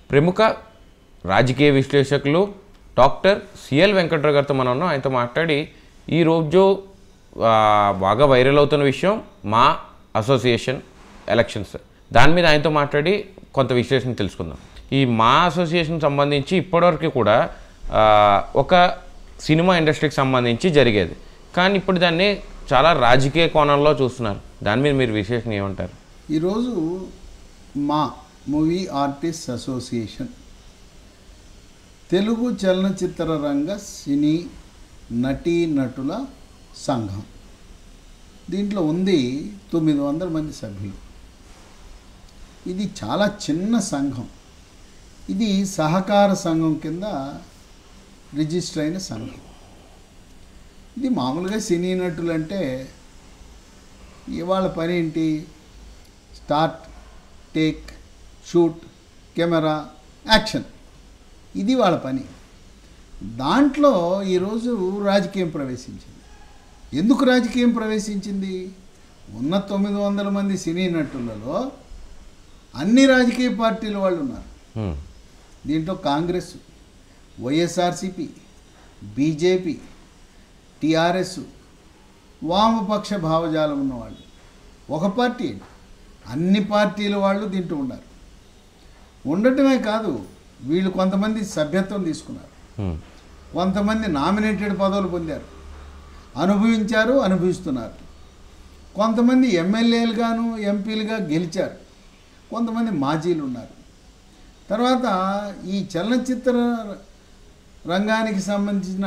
ప్రముఖ రాజకీయ విశ్లేషకులు డాక్టర్ సిఎల్ వెంకట్రావు గారితో మనం ఉన్నాం ఆయనతో మాట్లాడి ఈ రోజు ఆ, బాగా వైరల్ అవుతున్న విషయం మా అసోసియేషన్ ఎలక్షన్స్ దాని మీద ఆయనతో మాట్లాడి కొంత విశ్లేషణ తెలుసుకుందాం ఈ మా అసోసియేషన్ సంబంధించి ఇప్పటివరకు కూడా ఆ, ఒక సినిమా ఇండస్ట్రీకి సంబంధించి జరిగేది కానీ ఇప్పుడు దాన్ని చాలా రాజకీయ కోణంలో చూస్తున్నారు దాని మీద మీరు విశ్లేషణ ఏమంటారు ఈరోజు మా మూవీ ఆర్టిస్ట్ అసోసియేషన్ తెలుగు చలనచిత్ర రంగ సినీ నటీ నటుల సంఘం దీంట్లో ఉంది తొమ్మిది వందల మంది సభ్యులు ఇది చాలా చిన్న సంఘం ఇది సహకార సంఘం కింద రిజిస్టర్ అయిన సంఘం ఇది మామూలుగా సినీ నటులు అంటే ఇవాళ పని ఏంటి start take shoot camera action ఇది వాళ్ళ పని దాంట్లో ఈరోజు రాజకీయం ప్రవేశించింది ఎందుకు రాజకీయం ప్రవేశించింది ఉన్న తొమ్మిది వందల మంది సినీ నటులలో అన్ని రాజకీయ పార్టీల వాళ్ళు ఉన్నారు హ్మ్. దీంట్లో కాంగ్రెస్ వైఎస్ఆర్సిపి బీజేపీ టిఆర్ఎస్ వామపక్ష భావజాలం ఉన్నవాళ్ళు ఒక పార్టీ ఏంటి? అన్ని పార్టీల వాళ్ళు దీంట్లో ఉన్నారు ఉండటమే కాదు వీళ్ళు కొంతమంది సభ్యత్వం తీసుకున్నారు హ్మ్. కొంతమంది నామినేటెడ్ పదవులు పొందారు అనుభవించారు అనుభవిస్తున్నారు కొంతమంది ఎమ్మెల్యేలుగాను ఎంపీలుగా గెలిచారు కొంతమంది మాజీలు ఉన్నారు తర్వాత ఈ చలనచిత్ర రంగానికి సంబంధించిన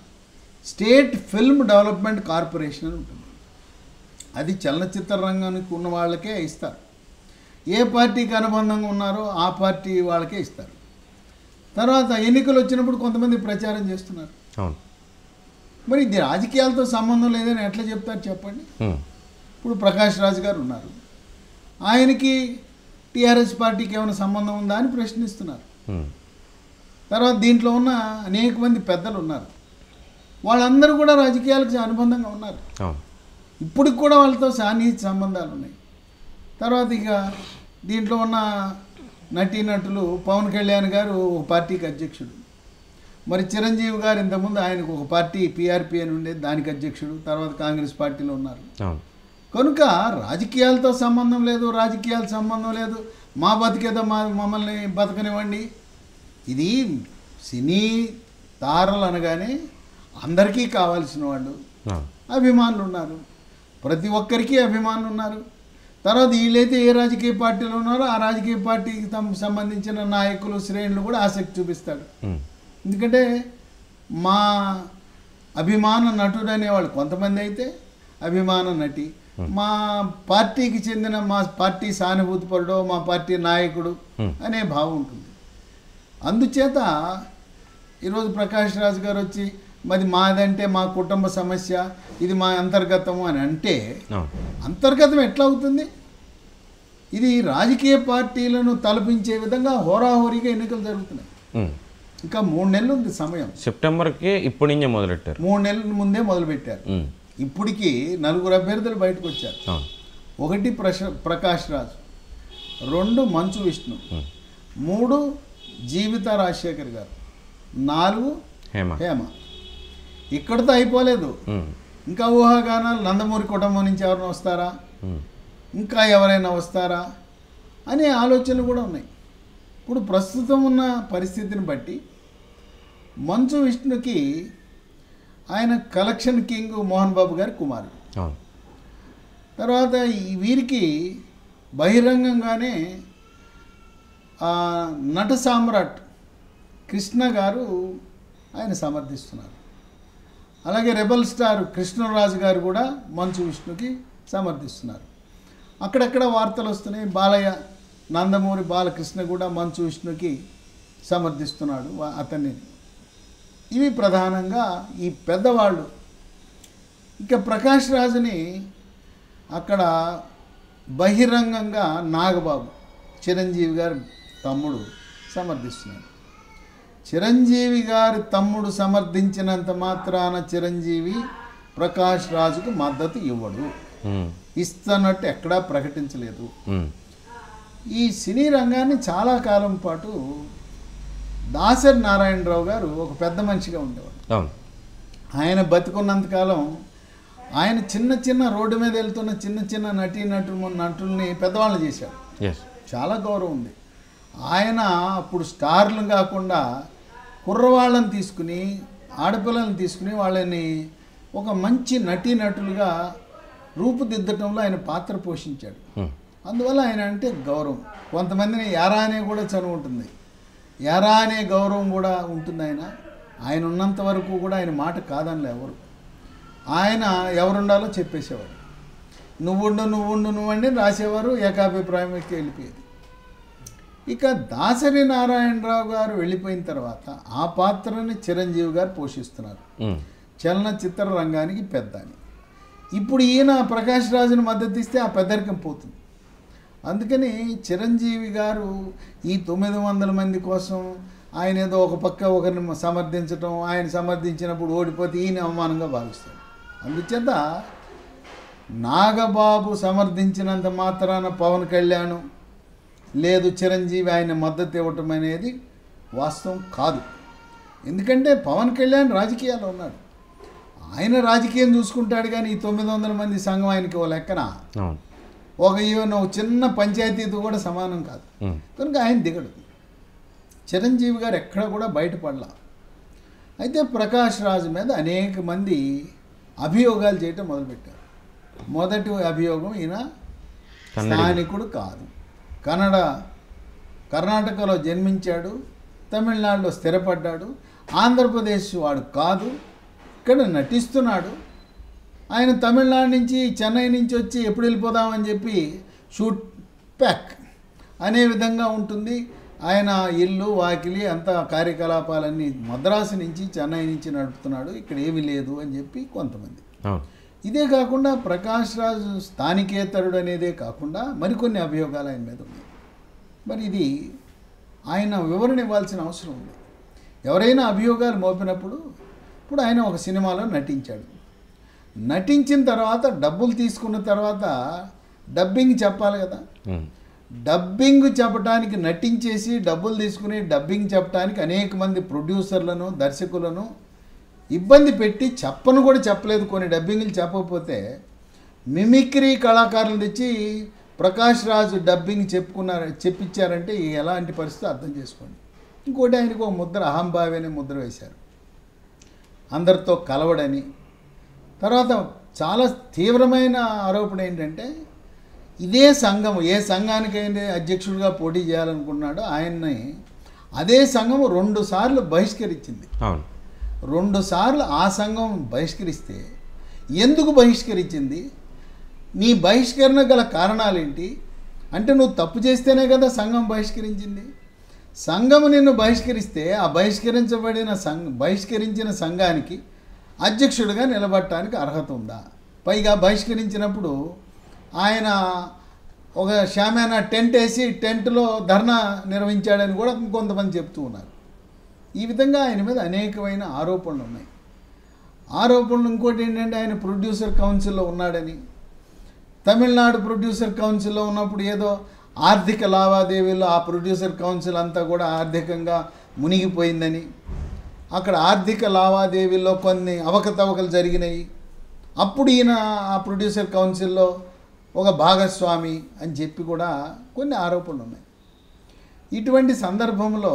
స్టేట్ ఫిల్మ్ డెవలప్మెంట్ కార్పొరేషన్ అని ఉంటుంది అది చలనచిత్ర రంగానికి ఉన్న వాళ్ళకే ఇస్తారు ఏ పార్టీకి అనుబంధంగా ఉన్నారో ఆ పార్టీ వాళ్ళకే ఇస్తారు తర్వాత ఎన్నికలు వచ్చినప్పుడు కొంతమంది ప్రచారం చేస్తున్నారు అవును మరి ఇది రాజకీయాలతో సంబంధం లేదని ఎట్లా చెప్తారు చెప్పండి హ్మ్. ఇప్పుడు ప్రకాష్ రాజ్ గారు ఉన్నారు ఆయనకి టీఆర్ఎస్ పార్టీకి ఏమైనా సంబంధం ఉందా అని ప్రశ్నిస్తున్నారు హ్మ్. తర్వాత దీంట్లో ఉన్న అనేక మంది పెద్దలు ఉన్నారు వాళ్ళందరూ కూడా రాజకీయాలకు అనుబంధంగా ఉన్నారు అవును ఇప్పటికి కూడా వాళ్ళతో సాన్నిహిత సంబంధాలు ఉన్నాయి తర్వాత ఇక దీంట్లో ఉన్న నటీనటులు పవన్ కళ్యాణ్ గారు ఒక పార్టీకి అధ్యక్షుడు మరి చిరంజీవి గారు ఇంతకుముందు ఆయనకు ఒక పార్టీ పిఆర్పి అని ఉండేది దానికి అధ్యక్షుడు తర్వాత కాంగ్రెస్ పార్టీలో ఉన్నారు అవును కనుక రాజకీయాలతో సంబంధం లేదు రాజకీయాల సంబంధం లేదు మా బతికేదో మా మమ్మల్ని బతకనివ్వండి ఇది సినీ తారలు అనగానే అందరికీ కావాల్సిన వాళ్ళు అవును అభిమానులు ఉన్నారు ప్రతి ఒక్కరికి అభిమానులు ఉన్నారు తర్వాత వీళ్ళైతే ఏ రాజకీయ పార్టీలో ఉన్నారో ఆ రాజకీయ పార్టీకి తమకు సంబంధించిన నాయకులు శ్రేణులు కూడా ఆసక్తి చూపిస్తాడు హ్మ్. ఎందుకంటే మా అభిమాన నటుడు అనేవాళ్ళు కొంతమంది అయితే అభిమాన నటి మా పార్టీకి చెందిన మా పార్టీ సానుభూతి పరుడో మా పార్టీ నాయకుడు Hmm. అనే భావం ఉంటుంది అందుచేత ఈరోజు ప్రకాష్ రాజ్ గారు వచ్చి మరి మాదంటే మా కుటుంబ సమస్య ఇది మా అంతర్గతము అని అంటే అవును అంతర్గతం ఎట్లా అవుతుంది ఇది రాజకీయ పార్టీలను తలపించే విధంగా హోరాహోరీగా ఎన్నికలు జరుగుతున్నాయి హ్మ్. ఇంకా మూడు నెలలు ఉంది సమయం సెప్టెంబర్కి ఇప్పటి నుంచే మొదలెట్టారు మూడు నెలల ముందే మొదలుపెట్టారు హ్మ్. ఇప్పటికి నలుగురు అభ్యర్థులు బయటకు వచ్చారు అవును ఒకటి ప్రశ ప్రకాష్ రాజ్ రెండు మంచు విష్ణు హ్మ్. మూడు జీవిత రాజశేఖర్ గారు నాలుగు హేమ హేమ ఇక్కడితో అయిపోలేదు హ్మ్. ఇంకా ఊహాగానాలు నందమూరి కుటుంబం నుంచి ఎవరైనా వస్తారా హ్మ్. ఇంకా ఎవరైనా వస్తారా అనే ఆలోచనలు కూడా ఉన్నాయి ఇప్పుడు ప్రస్తుతం ఉన్న పరిస్థితిని బట్టి మంచు విష్ణుకి ఆయన కలెక్షన్ కింగ్ మోహన్ బాబు గారి కుమారుడు అవును తర్వాత ఈ వీరికి బహిరంగంగానే ఆ, నట సామ్రాట్ కృష్ణ గారు ఆయన సమర్థిస్తున్నారు అలాగే రెబల్ స్టార్ కృష్ణరాజు గారు కూడా మంచు విష్ణుకి సమర్థిస్తున్నారు అక్కడక్కడ వార్తలు వస్తున్నాయి బాలయ్య నందమూరి బాలకృష్ణ కూడా మంచు విష్ణుకి సమర్థిస్తున్నాడు వా- అతన్ని ఇవి ప్రధానంగా ఈ పెద్దవాళ్ళు ఇక ప్రకాష్ రాజుని అక్కడ బహిరంగంగా నాగబాబు చిరంజీవి గారి తమ్ముడు సమర్థిస్తున్నాడు చిరంజీవి గారి తమ్ముడు సమర్థించినంత మాత్రాన చిరంజీవి ప్రకాష్ రాజుకు మద్దతు ఇవ్వడు హ్మ్. ఇస్తున్నట్టు ఎక్కడా ప్రకటించలేదు హ్మ్. ఈ సినీ రంగాన్ని చాలా కాలం పాటు దాసరి నారాయణరావు గారు ఒక పెద్ద మనిషిగా ఉండేవాడు అవును ఆయన బతికున్నంతకాలం ఆయన చిన్న చిన్న రోడ్డు మీద వెళ్తున్న చిన్న చిన్న నటీ నటులు నటుల్ని పెద్దవాళ్ళు చేశాడు ఎస్ చాలా గౌరవం ఉంది ఆయన అప్పుడు స్టార్లు కాకుండా కుర్రవాళ్ళని తీసుకుని ఆడపిల్లల్ని తీసుకుని వాళ్ళని ఒక మంచి నటీ నటులుగా రూపుదిద్దటంలో ఆయన పాత్ర పోషించాడు అందువల్ల ఆయన అంటే గౌరవం కొంతమందిని యారా అనే కూడా చనువు ఉంటుంది యారా అనే గౌరవం కూడా ఉంటుంది ఆయన ఆయన ఉన్నంత వరకు కూడా ఆయన మాట కాదనలే ఎవరు ఆయన ఎవరుండాలో చెప్పేసేవారు నువ్వుండు నువ్వుండు నువ్వండి రాసేవారు ఏకాభిప్రాయం ఎక్కి వెళ్ళిపోయేది ఇక దాసరి నారాయణరావు గారు వెళ్ళిపోయిన తర్వాత ఆ పాత్రని చిరంజీవి గారు పోషిస్తున్నారు చలనచిత్ర రంగానికి పెద్ద అని ఇప్పుడు ఈయన ప్రకాష్ రాజుని మద్దతు ఇస్తే ఆ పెద్దరికం పోతుంది అందుకని చిరంజీవి గారు ఈ తొమ్మిది వందల మంది కోసం ఆయన ఏదో ఒక పక్క ఒకరిని సమర్థించడం ఆయన సమర్థించినప్పుడు ఓడిపోతే ఈయన అవమానంగా భావిస్తాడు అందుచేత నాగబాబు సమర్థించినంత మాత్రాన పవన్ కళ్యాణ్ లేదు చిరంజీవి ఆయన మద్దతు ఇవ్వటం అనేది వాస్తవం కాదు ఎందుకంటే పవన్ కళ్యాణ్ రాజకీయాల్లో ఉన్నాడు ఆయన రాజకీయం చూసుకుంటాడు కానీ ఈ తొమ్మిది వందల మంది సంఘం ఆయనకి ఓ లెక్కన అవును ఒక ఈవెన్ ఒక చిన్న పంచాయతీతో కూడా సమానం కాదు ఉమ్. కనుక ఆయన దిగడు చిరంజీవి గారు ఎక్కడ కూడా బయటపడలా అయితే ప్రకాష్ రాజు మీద అనేక మంది అభియోగాలు చేయటం మొదలుపెట్టారు మొదటి అభియోగం ఈయన కన్నడి. స్థానికుడు కాదు కన్నడ కర్ణాటకలో జన్మించాడు తమిళనాడులో స్థిరపడ్డాడు ఆంధ్రప్రదేశ్ వాడు కాదు ఇక్కడ నటిస్తున్నాడు ఆయన తమిళనాడు నుంచి చెన్నై నుంచి వచ్చి ఎప్పుడు వెళ్ళిపోదామని చెప్పి షూట్ ప్యాక్ అనే విధంగా ఉంటుంది ఆయన ఇల్లు వాకిలి అంతా కార్యకలాపాలన్నీ మద్రాసు నుంచి చెన్నై నుంచి నడుపుతున్నాడు ఇక్కడ ఏమీ లేదు అని చెప్పి కొంతమంది అవును ఇదే కాకుండా ప్రకాష్ రాజు స్థానికేతరుడు అనేదే కాకుండా మరికొన్ని అభియోగాలు ఆయన మీద ఉన్నాయి మరి ఇది ఆయన వివరణ ఇవ్వాల్సిన అవసరం ఉంది ఎవరైనా అభియోగాలు మోపినప్పుడు ఇప్పుడు ఆయన ఒక సినిమాలో నటించాడు నటించిన తర్వాత డబ్బులు తీసుకున్న తర్వాత డబ్బింగ్ చెప్పాలి కదా ఉమ్. డబ్బింగ్ చెప్పడానికి నటించేసి డబ్బులు తీసుకుని డబ్బింగ్ చెప్పడానికి అనేక మంది ప్రొడ్యూసర్లను దర్శకులను ఇబ్బంది పెట్టి చెప్పను కూడా చెప్పలేదు కొన్ని డబ్బింగ్లు చెప్పకపోతే మిమిక్రీ కళాకారులు తెచ్చి ప్రకాష్ రాజు డబ్బింగ్ చెప్పుకున్నారు చెప్పించారంటే ఈ ఎలాంటి పరిస్థితి అర్థం చేసుకోండి ఇంకోటి ఆయనకు ఒక ముద్ర అహంభావి అనే ముద్ర వేశారు అందరితో కలవడని తర్వాత చాలా తీవ్రమైన ఆరోపణ ఏంటంటే ఇదే సంఘం ఏ సంఘానికైతే అధ్యక్షుడిగా పోటీ చేయాలనుకున్నాడో ఆయన్ని అదే సంఘం రెండు సార్లు బహిష్కరించింది అవును రెండు సార్లు ఆ సంఘం బహిష్కరిస్తే ఎందుకు బహిష్కరించింది నీ బహిష్కరణ గల కారణాలేంటి అంటే నువ్వు తప్పు చేస్తేనే కదా సంఘం బహిష్కరించింది సంఘం నిన్ను బహిష్కరిస్తే ఆ బహిష్కరించబడిన సంఘ బహిష్కరించిన సంఘానికి అధ్యక్షుడిగా నిలబడటానికి అర్హత ఉందా పైగా బహిష్కరించినప్పుడు ఆయన ఒక షామ్యాన టెంట్ వేసి టెంట్లో ధర్నా నిర్వహించాడని కూడా కొంతమంది చెప్తూ ఉన్నారు ఈ విధంగా ఆయన మీద అనేకమైన ఆరోపణలు ఉన్నాయి ఆరోపణలు ఇంకోటి ఏంటంటే ఆయన ప్రొడ్యూసర్ కౌన్సిల్లో ఉన్నాడని తమిళనాడు ప్రొడ్యూసర్ కౌన్సిల్లో ఉన్నప్పుడు ఏదో ఆర్థిక లావాదేవీల్లో ఆ ప్రొడ్యూసర్ కౌన్సిల్ అంతా కూడా ఆర్థికంగా మునిగిపోయిందని అక్కడ ఆర్థిక లావాదేవీల్లో కొన్ని అవకతవకలు జరిగినాయి అప్పుడు ఈయన ఆ ప్రొడ్యూసర్ కౌన్సిల్లో ఒక భాగస్వామి అని చెప్పి కూడా కొన్ని ఆరోపణలు ఉన్నాయి ఇటువంటి సందర్భంలో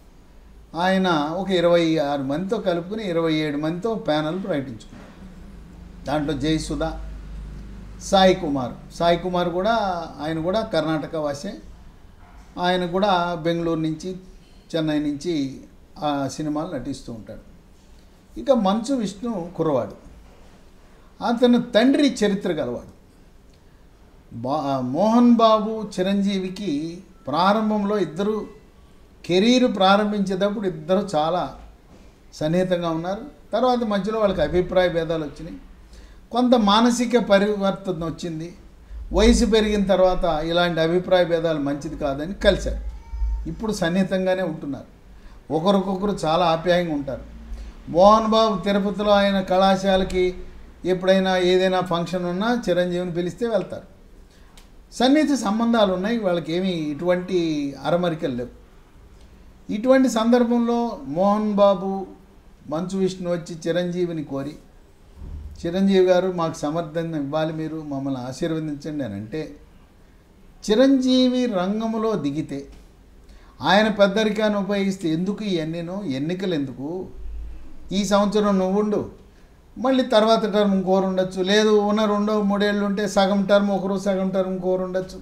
ఆయన ఒక ఇరవై ఆరు మందితో కలుపుకుని ఇరవై ఏడు మందితో ప్యానల్ ప్రకటించుకున్నారు దాంట్లో జయసుధ సాయి కుమార్ సాయి కుమార్ కూడా ఆయన కూడా కర్ణాటక వాసే ఆయన కూడా బెంగళూరు నుంచి చెన్నై నుంచి ఆ సినిమాలు నటిస్తూ ఉంటాడు ఇక మంచు విష్ణు కుర్రవాడు అతను తండ్రి చరిత్ర గలవాడు బా మోహన్ బాబు చిరంజీవికి ప్రారంభంలో ఇద్దరు కెరీర్ ప్రారంభించేటప్పుడు ఇద్దరు చాలా సన్నిహితంగా ఉన్నారు తర్వాత మధ్యలో వాళ్ళకి అభిప్రాయ భేదాలు వచ్చినాయి కొంత మానసిక పరివర్తన వచ్చింది వయసు పెరిగిన తర్వాత ఇలాంటి అభిప్రాయ భేదాలు మంచిది కాదని కలిశారు ఇప్పుడు సన్నిహితంగానే ఉంటున్నారు ఒకరికొకరు చాలా ఆప్యాయంగా ఉంటారు మోహన్ బాబు తిరుపతిలో ఆయన కళాశాలకి ఎప్పుడైనా ఏదైనా ఫంక్షన్ ఉన్నా చిరంజీవిని పిలిస్తే వెళ్తారు సన్నిహిత సంబంధాలు ఉన్నాయి వాళ్ళకి ఏమీ ఇటువంటి అరమరికలు లేవు ఇటువంటి సందర్భంలో మోహన్ బాబు మంచు విష్ణు వచ్చి చిరంజీవిని కోరి చిరంజీవి గారు మాకు సమర్థన ఇవ్వాలి మీరు మమ్మల్ని ఆశీర్వదించండి అని అంటే చిరంజీవి రంగంలో దిగితే ఆయన పెద్దరికాన్ని ఉపయోగిస్తే ఎందుకు ఇవన్నీను ఎన్నికలు ఎందుకు ఈ సంవత్సరం నువ్వు ఉండు మళ్ళీ తర్వాత టర్మ్ ఇంకోరు ఉండొచ్చు లేదు ఉన్న రెండో మూడేళ్ళు ఉంటే సగం టర్మ్ ఒకరు సగం టర్మ్ ఇంకోరు ఉండొచ్చు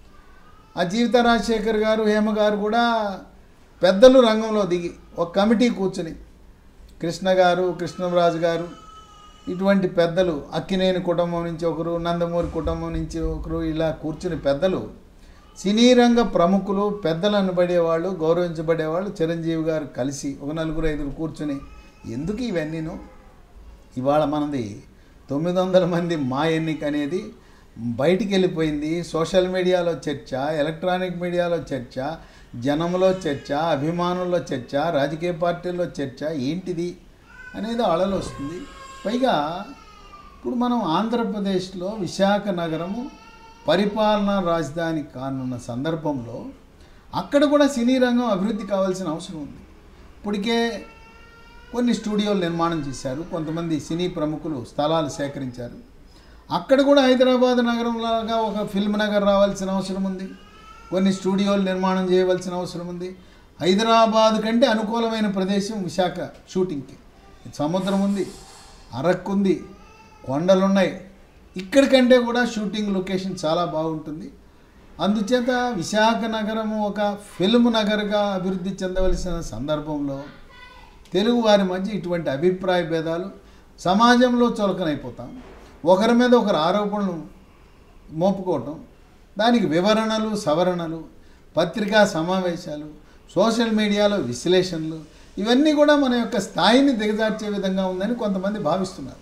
ఆ జీవిత రాజశేఖర్ గారు హేమ గారు కూడా పెద్దలు రంగంలో దిగి ఒక కమిటీ కూర్చుని కృష్ణ గారు కృష్ణరాజు గారు ఇటువంటి పెద్దలు అక్కినేని కుటుంబం నుంచి ఒకరు నందమూరి కుటుంబం నుంచి ఒకరు ఇలా కూర్చుని పెద్దలు సినీ రంగ ప్రముఖులు పెద్దలు అనబడేవాళ్ళు గౌరవించబడేవాళ్ళు చిరంజీవి గారు కలిసి ఒక నలుగురు ఐదుగురు కూర్చుని ఎందుకు ఇవన్నీను ఇవాళ మనది తొమ్మిది వందల మంది మా ఎన్నిక అనేది బయటికి వెళ్ళిపోయింది సోషల్ మీడియాలో చర్చ ఎలక్ట్రానిక్ మీడియాలో చర్చ జనంలో చర్చ అభిమానుల్లో చర్చ రాజకీయ పార్టీల్లో చర్చ ఏంటిది అనేది అళలు వస్తుంది పైగా ఇప్పుడు మనం ఆంధ్రప్రదేశ్లో విశాఖ నగరము పరిపాలనా రాజధాని కానున్న సందర్భంలో అక్కడ కూడా సినీ రంగం అభివృద్ధి కావాల్సిన అవసరం ఉంది ఇప్పటికే కొన్ని స్టూడియోలు నిర్మాణం చేశారు కొంతమంది సినీ ప్రముఖులు స్థలాలు సేకరించారు అక్కడ కూడా హైదరాబాద్ నగరంలాగా ఒక ఫిల్మ్ నగర్ రావాల్సిన అవసరం ఉంది కొన్ని స్టూడియోలు నిర్మాణం చేయవలసిన అవసరం ఉంది హైదరాబాద్ కంటే అనుకూలమైన ప్రదేశం విశాఖ షూటింగ్కి సముద్రం ఉంది అరకు ఉంది కొండలు ఉన్నాయి ఇక్కడికంటే కూడా షూటింగ్ లొకేషన్ చాలా బాగుంటుంది అందుచేత విశాఖ నగరము ఒక ఫిల్మ్ నగర్గా అభివృద్ధి చెందవలసిన సందర్భంలో తెలుగు వారి మధ్య ఇటువంటి అభిప్రాయ భేదాలు సమాజంలో చులకనైపోతాం ఒకరి మీద ఒకరు ఆరోపణలు మోపుకోవటం దానికి వివరణలు సవరణలు పత్రికా సమావేశాలు సోషల్ మీడియాలో విశ్లేషణలు ఇవన్నీ కూడా మన యొక్క స్థాయిని దిగజార్చే విధంగా ఉందని కొంతమంది భావిస్తున్నారు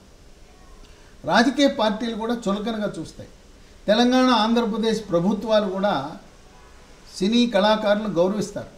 రాజకీయ పార్టీలు కూడా చులకనగా చూస్తాయి తెలంగాణ ఆంధ్రప్రదేశ్ ప్రభుత్వాలు కూడా సినీ కళాకారులను గౌరవిస్తారు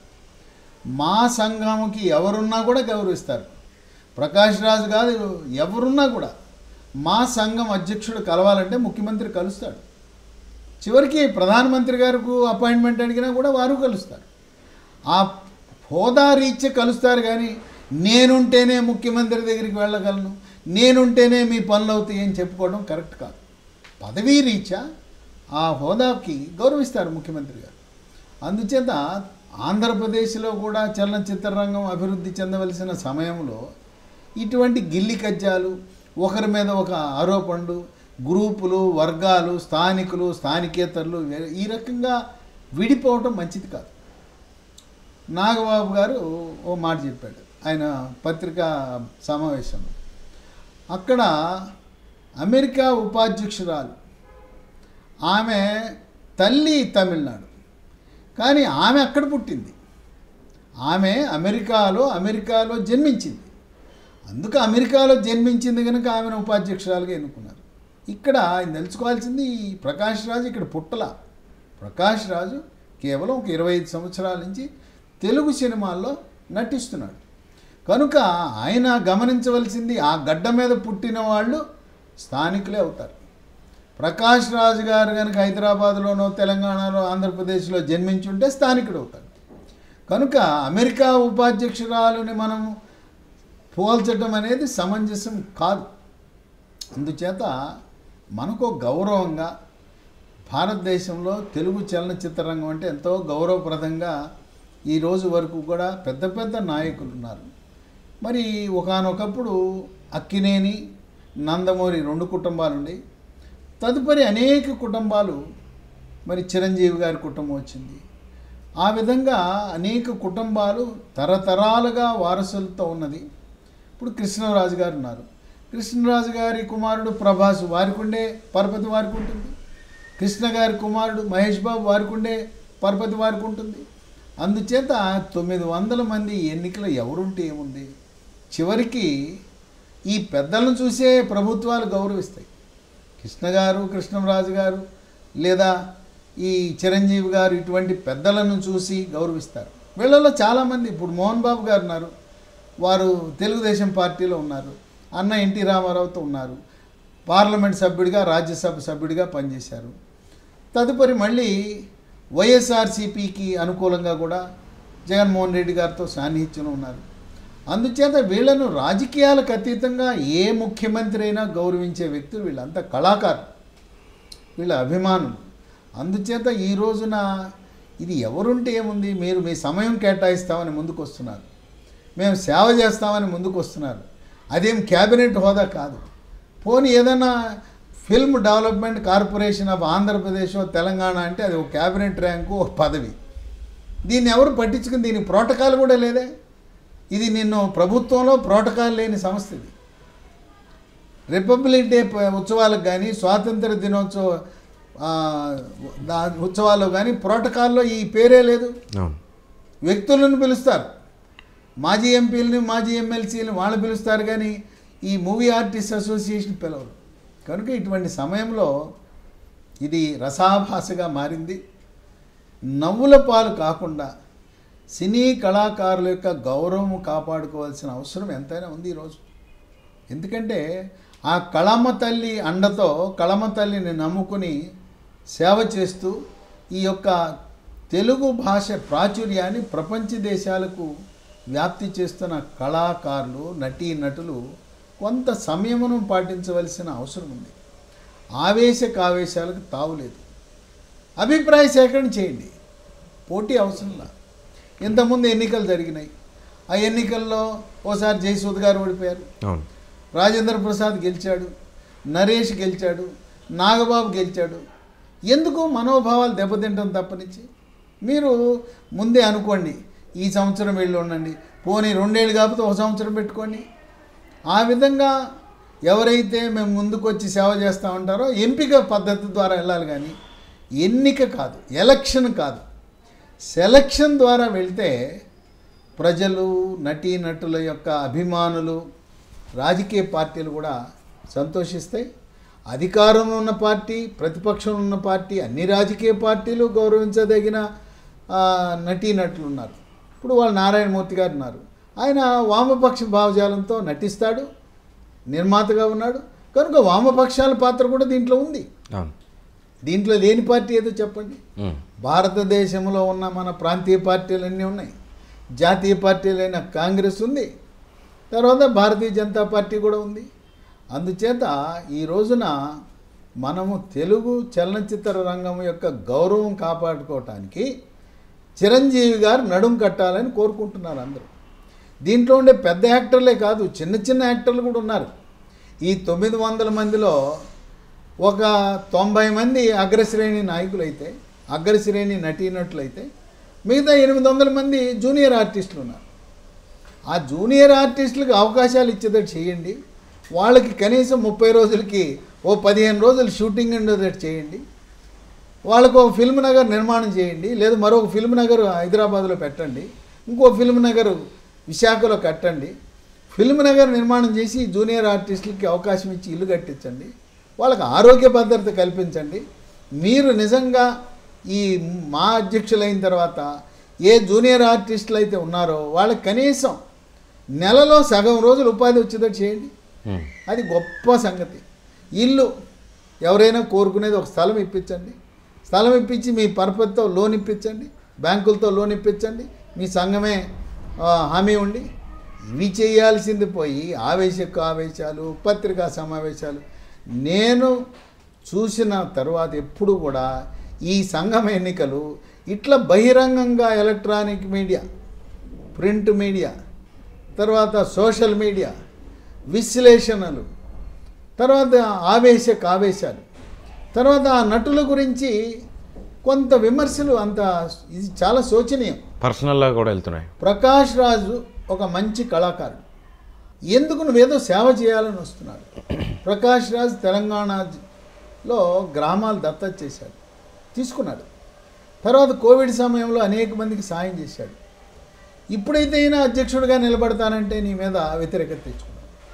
మా సంఘంకి ఎవరున్నా కూడా గౌరవిస్తారు ప్రకాష్ రాజు కాదు ఎవరున్నా కూడా మా సంఘం అధ్యక్షుడు కలవాలంటే ముఖ్యమంత్రి కలుస్తాడు చివరికి ప్రధానమంత్రి గారికి అపాయింట్మెంట్ అడిగినా కూడా వారు కలుస్తారు ఆ హోదా రీత్యా కలుస్తారు కానీ నేనుంటేనే ముఖ్యమంత్రి దగ్గరికి వెళ్ళగలను నేనుంటేనే మీ పనులు అవుతాయి అని చెప్పుకోవడం కరెక్ట్ కాదు పదవీ రీత్యా ఆ హోదాకి గౌరవిస్తారు ముఖ్యమంత్రి గారు అందుచేత ఆంధ్రప్రదేశ్లో కూడా చలనచిత్ర రంగం అభివృద్ధి చెందవలసిన సమయంలో ఇటువంటి గిల్లి కజ్జాలు ఒకరి మీద ఒక ఆరోపణలు గ్రూపులు వర్గాలు స్థానికులు స్థానికేతరులు వే- ఈ రకంగా విడిపోవటం మంచిది కాదు నాగబాబు గారు ఓ మాట చెప్పాడు ఆయన పత్రికా సమావేశంలో అక్కడ అమెరికా ఉపాధ్యక్షురాలు ఆమె తల్లి తమిళనాడు కానీ ఆమె అక్కడ పుట్టింది ఆమె అమెరికాలో అమెరికాలో జన్మించింది అందుకు అమెరికాలో జన్మించింది కనుక ఆమెను ఉపాధ్యక్షురాలుగా ఎన్నుకున్నారు ఇక్కడ ఆయన తెలుసుకోవాల్సింది ఈ ప్రకాష్ రాజు ఇక్కడ పుట్టల ప్రకాష్ రాజు కేవలం ఒక ఇరవై ఐదు సంవత్సరాల నుంచి తెలుగు సినిమాల్లో నటిస్తున్నాడు కనుక ఆయన గమనించవలసింది ఆ గడ్డ మీద పుట్టిన వాళ్ళు స్థానికులే అవుతారు ప్రకాష్ రాజు గారు కనుక హైదరాబాద్లోనో తెలంగాణలో ఆంధ్రప్రదేశ్లో జన్మించుంటే స్థానికుడు అవుతాడు కనుక అమెరికా ఉపాధ్యక్షురాలుని మనము పోల్చడం అనేది సమంజసం కాదు అందుచేత మనకు ఒక గౌరవంగా భారతదేశంలో తెలుగు చలనచిత్ర రంగం అంటే ఎంతో గౌరవప్రదంగా ఈ రోజు వరకు కూడా పెద్ద పెద్ద నాయకులు ఉన్నారు మరి ఒకానొకప్పుడు అక్కినేని నందమూరి రెండు కుటుంబాలు ఉండి తదుపరి అనేక కుటుంబాలు మరి చిరంజీవి గారి కుటుంబం వచ్చింది ఆ విధంగా అనేక కుటుంబాలు తరతరాలుగా వారసులతో ఉన్నది ఇప్పుడు కృష్ణరాజు గారు ఉన్నారు కృష్ణరాజు గారి కుమారుడు ప్రభాస్ వారికి ఉండే పరపతి వారికి ఉంటుంది కృష్ణ గారి కుమారుడు మహేష్ బాబు వారికి ఉండే పరపతి వారికి ఉంటుంది అందుచేత తొమ్మిది వందల మంది ఎన్నికలు ఎవరుంటే ఏముంది చివరికి ఈ పెద్దలను చూసే ప్రభుత్వాలు గౌరవిస్తాయి కృష్ణ గారు కృష్ణరాజు గారు లేదా ఈ చిరంజీవి గారు ఇటువంటి పెద్దలను చూసి గౌరవిస్తారు వీళ్ళలో చాలామంది ఇప్పుడు మోహన్ బాబు గారు ఉన్నారు వారు తెలుగుదేశం పార్టీలో ఉన్నారు అన్న ఎన్టీ రామారావుతో ఉన్నారు పార్లమెంట్ సభ్యుడిగా రాజ్యసభ సభ్యుడిగా పనిచేశారు తదుపరి మళ్ళీ వైఎస్ఆర్సీపీకి అనుకూలంగా కూడా జగన్మోహన్ రెడ్డి గారితో సాన్నిహిత్యం ఉన్నారు అందుచేత వీళ్ళను రాజకీయాలకు అతీతంగా ఏ ముఖ్యమంత్రి అయినా గౌరవించే వ్యక్తులు వీళ్ళంతా కళాకారులు వీళ్ళ అభిమానులు అందుచేత ఈ రోజున ఇది ఎవరుంటే ఏముంది మీరు మీ సమయం కేటాయిస్తామని ముందుకు వస్తున్నారు మేము సేవ చేస్తామని ముందుకు వస్తున్నారు అదేం క్యాబినెట్ హోదా కాదు పోనీ ఏదైనా film development corporation of Andhra Pradesh Telangana అంటే అది ఒక క్యాబినెట్ ర్యాంకు ఒక పదవి దీన్ని ఎవరు పట్టించుకుని దీనికి ప్రోటోకాల్ కూడా లేదే ఇది నిన్ను ప్రభుత్వంలో ప్రోటోకాల్ లేని సంస్థ ఇది రిపబ్లిక్ డే ప- ఉత్సవాలకు కానీ స్వాతంత్ర దినోత్సవ ఆ, దా ఉత్సవాల్లో కానీ ప్రోటోకాల్లో ఈ పేరే లేదు అవును వ్యక్తులను పిలుస్తారు మాజీ ఎంపీలని మాజీ ఎమ్మెల్సీలను వాళ్ళు పిలుస్తారు కానీ ఈ మూవీ ఆర్టిస్ట్ అసోసియేషన్ పిలవరు కనుక ఇటువంటి సమయంలో ఇది రసాభాసగా మారింది నవ్వుల పాలు కాకుండా సినీ కళాకారుల యొక్క గౌరవం కాపాడుకోవాల్సిన అవసరం ఎంతైనా ఉంది ఈరోజు ఎందుకంటే ఆ కళమ్మ తల్లి అండతో కళమ్మ తల్లిని నమ్ముకుని సేవ చేస్తూ ఈ యొక్క తెలుగు భాష ప్రాచుర్యాన్ని ప్రపంచ దేశాలకు వ్యాప్తి చేస్తున్న కళాకారులు నటీ నటులు కొంత సంయమనం పాటించవలసిన అవసరం ఉంది ఆవేశ కావేశాలకు తావులేదు అభిప్రాయ సేకరణ చేయండి పోటీ అవసరంలా ఇంతకుముందు ఎన్నికలు జరిగినాయి ఆ ఎన్నికల్లో ఓసారి జయసూద్ గారు ఓడిపోయారు అవును రాజేంద్ర ప్రసాద్ గెలిచాడు నరేష్ గెలిచాడు నాగబాబు గెలిచాడు ఎందుకు మనోభావాలు దెబ్బతింటాం తప్పనిచ్చి మీరు ముందే అనుకోండి ఈ సంవత్సరం వెళ్ళి ఉండండి పోనీ రెండేళ్ళు కాకపోతే ఒక సంవత్సరం పెట్టుకోండి ఆ విధంగా ఎవరైతే మేము ముందుకు వచ్చి సేవ చేస్తూ ఉంటారో ఎంపిక పద్ధతి ద్వారా వెళ్ళాలి కానీ ఎన్నిక కాదు ఎలక్షన్ కాదు సెలక్షన్ ద్వారా వెళ్తే ప్రజలు నటీనటుల యొక్క అభిమానులు రాజకీయ పార్టీలు కూడా సంతోషిస్తాయి అధికారంలో ఉన్న పార్టీ ప్రతిపక్షంలో ఉన్న పార్టీ అన్ని రాజకీయ పార్టీలు గౌరవించదగిన ఆ, నటీనటులు ఉన్నారు ఇప్పుడు వాళ్ళు నారాయణమూర్తి గారు ఉన్నారు ఆయన వామపక్ష భావజాలంతో నటిస్తాడు నిర్మాతగా ఉన్నాడు కనుక వామపక్షాల పాత్ర కూడా దీంట్లో ఉంది అవును దీంట్లో లేని పార్టీ ఏదో చెప్పండి ఉమ్. భారతదేశంలో ఉన్న మన ప్రాంతీయ పార్టీలు అన్నీ ఉన్నాయి జాతీయ పార్టీలైన కాంగ్రెస్ ఉంది తర్వాత భారతీయ జనతా పార్టీ కూడా ఉంది అందుచేత ఈ రోజున మనము తెలుగు చలనచిత్ర రంగం యొక్క గౌరవం కాపాడుకోవటానికి చిరంజీవి గారు నడుం కట్టాలని కోరుకుంటున్నారు అందరూ దీంట్లో ఉండే పెద్ద యాక్టర్లే కాదు చిన్న చిన్న యాక్టర్లు కూడా ఉన్నారు ఈ తొమ్మిది వందల మందిలో ఒక తొంభై మంది అగ్రశ్రేణి నాయకులైతే అగ్రశ్రేణి నటీనటులైతే మిగతా ఎనిమిది వందల మంది జూనియర్ ఆర్టిస్టులు ఉన్నారు ఆ జూనియర్ ఆర్టిస్టులకు అవకాశాలు ఇచ్చేటట్టు చేయండి వాళ్ళకి కనీసం ముప్పై రోజులకి ఓ పదిహేను రోజులు షూటింగ్ ఉండేటట్టు చేయండి వాళ్ళకు ఒక ఫిల్మ్ నగర్ నిర్మాణం చేయండి లేదా మరొక ఫిల్మ్ నగర్ హైదరాబాద్లో పెట్టండి ఇంకో ఫిల్మ్ నగర్ విశాఖలో కట్టండి ఫిల్మ్ నగర్ నిర్మాణం చేసి జూనియర్ ఆర్టిస్టులకి అవకాశం ఇచ్చి ఇల్లు కట్టించండి వాళ్ళకి ఆరోగ్య భద్రత కల్పించండి మీరు నిజంగా ఈ మా అధ్యక్షులైన తర్వాత ఏ జూనియర్ ఆర్టిస్టులు అయితే ఉన్నారో వాళ్ళకి కనీసం నెలలో సగం రోజులు ఉపాధి వచ్చేటట్టు చేయండి ఉమ్. అది గొప్ప సంగతి ఇల్లు ఎవరైనా కోరుకునేది ఒక స్థలం ఇప్పించండి స్థలం ఇప్పించి మీ పరపతితో లోన్ ఇప్పించండి బ్యాంకులతో లోన్ ఇప్పించండి మీ సంఘమే ఆ, హామీ ఉండి ఇవి చేయాల్సింది పోయి ఆవేశకు ఆవేశాలు పత్రికా సమావేశాలు నేను చూసిన తర్వాత ఎప్పుడు కూడా ఈ సంఘం ఎన్నికలు ఇట్లా బహిరంగంగా ఎలక్ట్రానిక్ మీడియా ప్రింట్ మీడియా తర్వాత సోషల్ మీడియా విశ్లేషణలు తర్వాత ఆవేశక ఆవేశాలు తర్వాత ఆ నటుల గురించి కొంత విమర్శలు అంత ఇది చాలా శోచనీయం పర్సనల్గా కూడా వెళ్తున్నాయి ప్రకాష్ రాజు ఒక మంచి కళాకారుడు ఎందుకు నువ్వేదో సేవ చేయాలని వస్తున్నాడు ప్రకాష్ రాజ్ తెలంగాణలో గ్రామాలు దత్తత చేశాడు తీసుకున్నాడు తర్వాత కోవిడ్ సమయంలో అనేక మందికి సాయం చేశాడు ఇప్పుడైతే అయినా అధ్యక్షుడిగా నిలబడతానంటే నీ మీద వ్యతిరేకత తెచ్చుకున్నాడు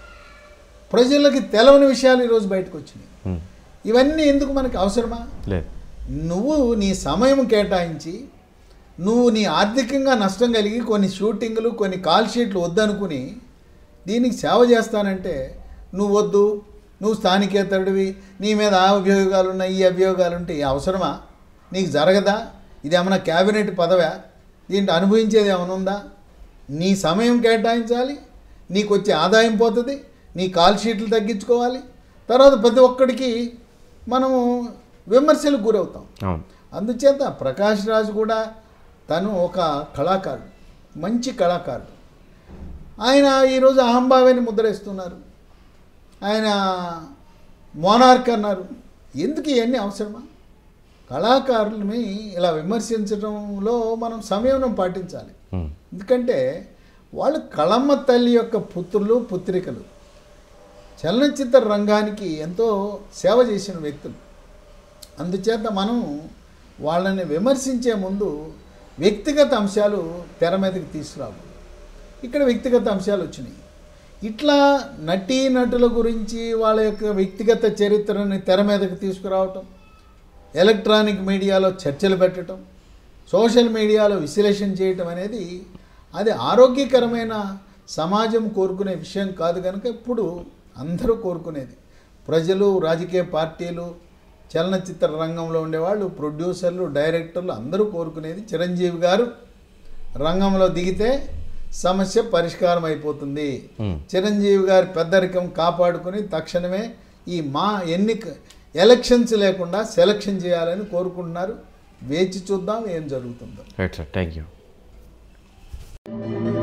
ప్రజలకి తెలవని విషయాలు ఈరోజు బయటకు వచ్చినాయి ఉమ్. ఇవన్నీ ఎందుకు మనకి అవసరమా లేదు నువ్వు నీ సమయం కేటాయించి నువ్వు నీ ఆర్థికంగా నష్టం కలిగి కొన్ని షూటింగ్లు కొన్ని కాల్ షీట్లు వద్దనుకుని దీనికి సేవ చేస్తానంటే నువ్వు వద్దు నువ్వు స్థానికేతరుడివి నీ మీద ఆ అభియోగాలు ఉన్నాయి ఈ అభియోగాలు ఉంటాయి ఈ అవసరమా నీకు జరగదా ఇది ఏమైనా క్యాబినెట్ పదవా దీంట్లో అనుభవించేది ఏమైనా ఉందా నీ సమయం కేటాయించాలి నీకు వచ్చే ఆదాయం పోతుంది నీ కాల్ షీట్లు తగ్గించుకోవాలి తర్వాత ప్రతి ఒక్కడికి మనము విమర్శలకు గురవుతాం అవును అందుచేత ప్రకాష్ రాజు కూడా తను ఒక కళాకారుడు మంచి కళాకారుడు ఆయన ఈరోజు అహంభావాన్ని ముద్రేస్తున్నారు ఆయన మోనార్క్ అన్నారు ఎందుకు ఇవన్నీ అవసరమా కళాకారులని ఇలా విమర్శించడంలో మనం సంయమనం పాటించాలి ఉమ్. ఎందుకంటే వాళ్ళు కళమ్మ తల్లి యొక్క పుత్రులు పుత్రికలు చలనచిత్ర రంగానికి ఎంతో సేవ చేసిన వ్యక్తులు అందుచేత మనం వాళ్ళని విమర్శించే ముందు వ్యక్తిగత అంశాలు తెర మీదకి తీసుకురావు ఇక్కడ వ్యక్తిగత అంశాలు వచ్చినాయి ఇట్లా నటీ నటుల గురించి వాళ్ళ యొక్క వ్యక్తిగత చరిత్రని తెర మీదకి తీసుకురావటం ఎలక్ట్రానిక్ మీడియాలో చర్చలు పెట్టడం సోషల్ మీడియాలో విశ్లేషణ చేయటం అనేది అది ఆరోగ్యకరమైన సమాజం కోరుకునే విషయం కాదు కనుక ఇప్పుడు అందరూ కోరుకునేది ప్రజలు రాజకీయ పార్టీలు చలనచిత్ర రంగంలో ఉండేవాళ్ళు ప్రొడ్యూసర్లు డైరెక్టర్లు అందరూ కోరుకునేది చిరంజీవి గారు రంగంలో దిగితే సమస్య పరిష్కారం అయిపోతుంది Hmm. చిరంజీవి గారి పెద్దరికం కాపాడుకుని తక్షణమే ఈ మా ఎన్నిక ఎలక్షన్స్ లేకుండా సెలక్షన్ చేయాలని కోరుకుంటున్నారు వేచి చూద్దాం ఏం జరుగుతుందో రైట్ సార్ థ్యాంక్ యూ